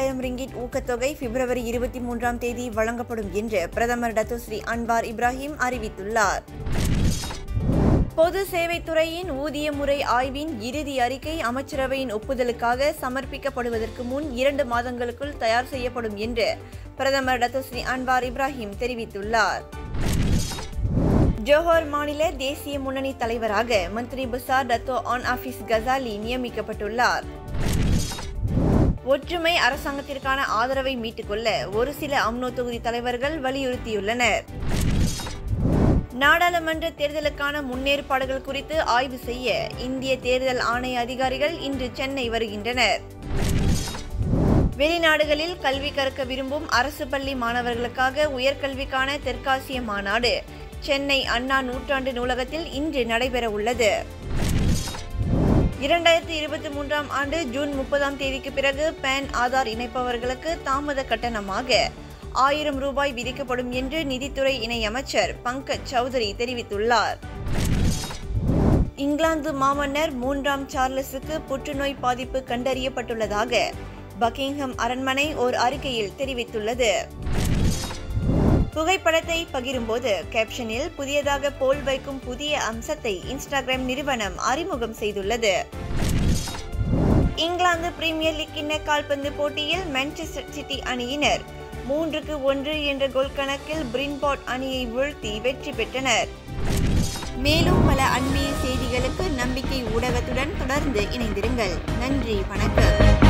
ஆயிரம் ரிங்கிட் ஊக்கத்தொகை பிப்ரவரி இருபத்தி மூன்றாம் தேதி வழங்கப்படும் என்று பிரதமர் டத்துஸ்ரீ அன்வார் இப்ராஹிம் அறிவித்துள்ளார் பொது சேவைத்துறையின் ஊதிய முறை ஆய்வின் இறுதி அறிக்கை அமைச்சரவையின் ஒப்புதலுக்காக சமர்ப்பிக்கப்படுவதற்கு முன் இரண்டு மாதங்களுக்குள் தயார் செய்யப்படும் என்று பிரதமர் டத்துஸ்ரீ அன்வார் இப்ராஹிம் தெரிவித்துள்ளார் ஜோஹர் மாநில தேசிய முன்னணி தலைவராக மந்திரி புசார் டத்தோ ஆன் ஆபீஸ் கசாலி நியமிக்கப்பட்டுள்ளார் ஒற்றுமை அரசாங்கத்திற்கான ஆதரவை மீட்டுக்கொள்ள ஒரு சில அம்னோ தொகுதி தலைவர்கள் வலியுறுத்தியுள்ளனர் நாடாளுமன்ற தேர்தலுக்கான முன்னேற்பாடுகள் குறித்து ஆய்வு செய்ய இந்திய தேர்தல் ஆணைய அதிகாரிகள் இன்று சென்னை வருகின்றனர் வெளிநாடுகளில் கல்வி கற்க விரும்பும் அரசு பள்ளி மாணவர்களுக்காக உயர்கல்விக்கான தெற்காசிய மாநாடு சென்னை அண்ணா நூற்றாண்டு நூலகத்தில் இன்று நடைபெற உள்ளது இரண்டாயிரத்தி இருபத்தி மூன்றாம் ஆண்டு ஜூன் முப்பதாம் தேதிக்கு பிறகு பேன் ஆதார் இணைப்பவர்களுக்கு தாமத கட்டணமாக ஆயிரம் ரூபாய் விதிக்கப்படும் என்று நிதித்துறை இணையமைச்சர் பங்கஜ் சௌதரி தெரிவித்துள்ளார் இங்கிலாந்து மாமன்னர் மூன்றாம் சார்லஸுக்கு புற்றுநோய் பாதிப்பு கண்டறியப்பட்டுள்ளதாக பக்கிங்ஹம் அரண்மனை ஓர் அறிக்கையில் தெரிவித்துள்ளது புகைப்படத்தை பகிரும்போது கேப்ஷனில் புதியதாக போல் வைக்கும் புதிய அம்சத்தை இன்ஸ்டாகிராம் நிறுவனம் அறிமுகம் செய்துள்ளது இங்கிலாந்து பிரீமியர் லீக் கிண்ண கால்பந்து போட்டியில் மான்செஸ்டர் சிட்டி அணியினர் மூன்றுக்கு ஒன்று என்ற கோல் கணக்கில் பிரின்பாட் அணியை வீழ்த்தி வெற்றி பெற்றனர் மேலும் பல அண்மைய செய்திகளுக்கு நம்பிக்கை ஊடகத்துடன் தொடர்ந்து இணைந்திருங்கள் நன்றி வணக்கம்